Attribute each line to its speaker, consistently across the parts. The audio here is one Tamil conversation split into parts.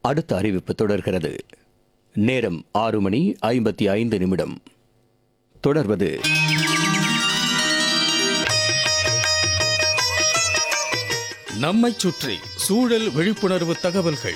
Speaker 1: அடுத்த அறிவிப்பு தொடர்கிறது நேரம் ஆறு மணி ஐம்பத்தி ஐந்து நிமிடம் தொடர்வது
Speaker 2: நம்மைச் சுற்றி சூழல் விழிப்புணர்வு தகவல்கள்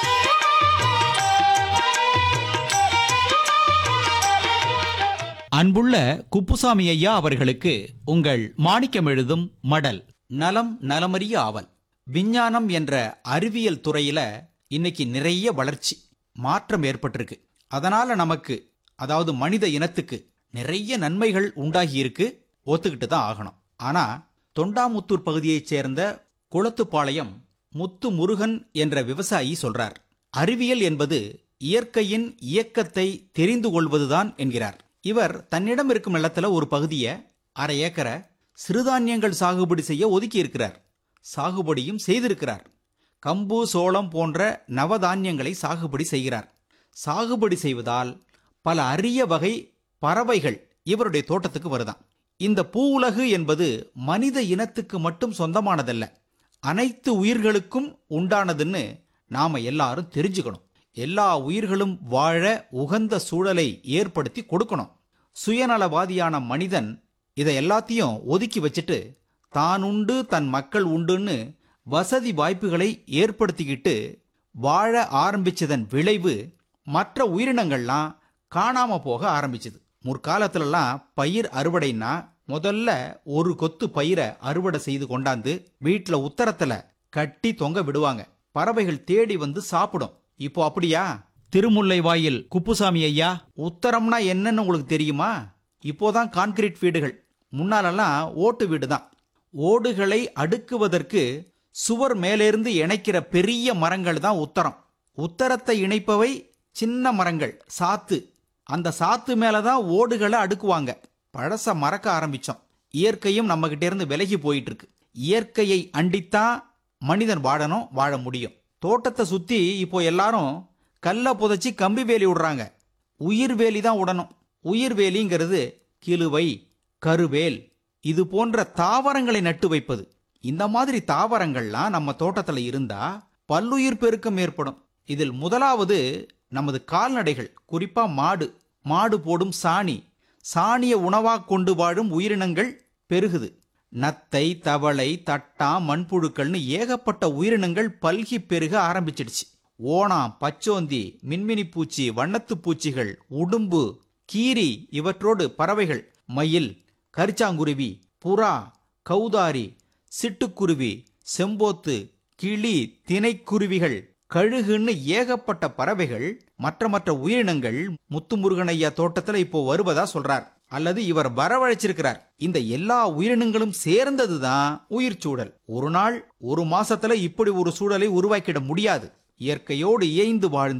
Speaker 3: அன்புள்ள குப்புசாமி ஐயா அவர்களுக்கு உங்கள் மாணிக்கம் எழுதும் மடல் நலம் நலமறிய ஆவல் விஞ்ஞானம் என்ற அறிவியல் துறையில இன்னைக்கு நிறைய வளர்ச்சி மாற்றம் ஏற்பட்டிருக்கு அதனால நமக்கு அதாவது மனித இனத்துக்கு நிறைய நன்மைகள் உண்டாகி இருக்கு ஒத்துக்கிட்டு தான் ஆகணும் ஆனா தொண்டாமுத்தூர் பகுதியைச் சேர்ந்த குளத்துப்பாளையம் முத்து முருகன் என்ற விவசாயி சொல்றார் அறிவியல் என்பது இயற்கையின் இயக்கத்தை தெரிந்து கொள்வதுதான் என்கிறார் இவர் தன்னிடம் இருக்கும் நிலத்துல ஒரு பகுதியை அரை ஏக்கரை சிறுதானியங்கள் சாகுபடி செய்ய ஒதுக்கி இருக்கிறார் சாகுபடியும் செய்திருக்கிறார் கம்பு சோளம் போன்ற நவதானியங்களை சாகுபடி செய்கிறார் சாகுபடி செய்வதால் பல அரிய வகை பறவைகள் இவருடைய தோட்டத்துக்கு வருதாம் இந்த பூவுலகு என்பது மனித இனத்துக்கு மட்டும் சொந்தமானதல்ல அனைத்து உயிர்களுக்கும் உண்டானதுன்னு நாம எல்லாரும் தெரிஞ்சுக்கணும் எல்லா உயிர்களும் வாழ உகந்த சூழலை ஏற்படுத்தி கொடுக்கணும் சுயநலவாதியான மனிதன் இதை எல்லாத்தையும் ஒதுக்கி வச்சுட்டு தான் உண்டு தன் மக்கள் உண்டுன்னு வசதி வாய்ப்புகளை ஏற்படுத்திக்கிட்டு வாழ ஆரம்பிச்சதன் விளைவு மற்ற உயிரினங்கள்லாம் காணாம போக ஆரம்பிச்சது முற்காலத்துலலாம் பயிர் அறுவடைன்னா முதல்ல ஒரு கொத்து பயிரை அறுவடை செய்து கொண்டாந்து வீட்ல உத்தரத்துல கட்டி தொங்க விடுவாங்க பறவைகள் தேடி வந்து சாப்பிடும் இப்போ அப்படியா திருமுல்லை வாயில் குப்புசாமி ஐயா உத்தரம்னா என்னன்னு உங்களுக்கு தெரியுமா இப்போதான் கான்கிரீட் வீடுகள் முன்னாலெல்லாம் ஓட்டு வீடு தான் ஓடுகளை அடுக்குவதற்கு சுவர் மேலிருந்து இணைக்கிற பெரிய மரங்கள் தான் உத்தரம் உத்தரத்தை இணைப்பவை சின்ன மரங்கள் சாத்து அந்த சாத்து மேல தான் ஓடுகளை அடுக்குவாங்க பழச மறக்க ஆரம்பிச்சோம் இயற்கையும் நம்ம கிட்ட இருந்து விலகி போயிட்டு இருக்கு இயற்கையை அண்டித்தான் மனிதன் வாழணும் வாழ முடியும் தோட்டத்தை சுத்தி இப்போ எல்லாரும் கல்ல புதைச்சி கம்பி வேலி விடுறாங்க உயிர் வேலி தான் விடணும் உயிர் வேலிங்கிறது கிழுவை கருவேல் இது போன்ற தாவரங்களை நட்டு வைப்பது இந்த மாதிரி தாவரங்கள்லாம் நம்ம தோட்டத்துல இருந்தா பல்லுயிர் பெருக்கம் ஏற்படும் இதில் முதலாவது நமது கால்நடைகள் குறிப்பா மாடு மாடு போடும் சாணி சாணிய உணவாக கொண்டு வாழும் உயிரினங்கள் பெருகுது நத்தை தவளை தட்டா மண்புழுக்கள்னு ஏகப்பட்ட உயிரினங்கள் பல்கி பெருக ஆரம்பிச்சிடுச்சு ஓணாம் பச்சோந்தி மின்மினி பூச்சி வண்ணத்துப் பூச்சிகள் உடும்பு கீரி இவற்றோடு பறவைகள் மயில் கரிச்சாங்குருவி புறா கௌதாரி சிட்டுக்குருவி செம்போத்து கிளி தினைக்குருவிகள் கழுகுன்னு ஏகப்பட்ட பறவைகள் மற்ற மற்ற உயிரினங்கள் முத்துமுருகனையா தோட்டத்துல இப்போ வருவதா சொல்றார் அல்லது இவர் வரவழைச்சிருக்கிறார் இந்த எல்லா உயிரினங்களும் சேர்ந்ததுதான் உயிர் சூழல் ஒரு நாள் ஒரு மாசத்துல இப்படி ஒரு சூழலை உருவாக்கிட முடியாது இயற்கையோடு இயைந்து வாழ்ந்த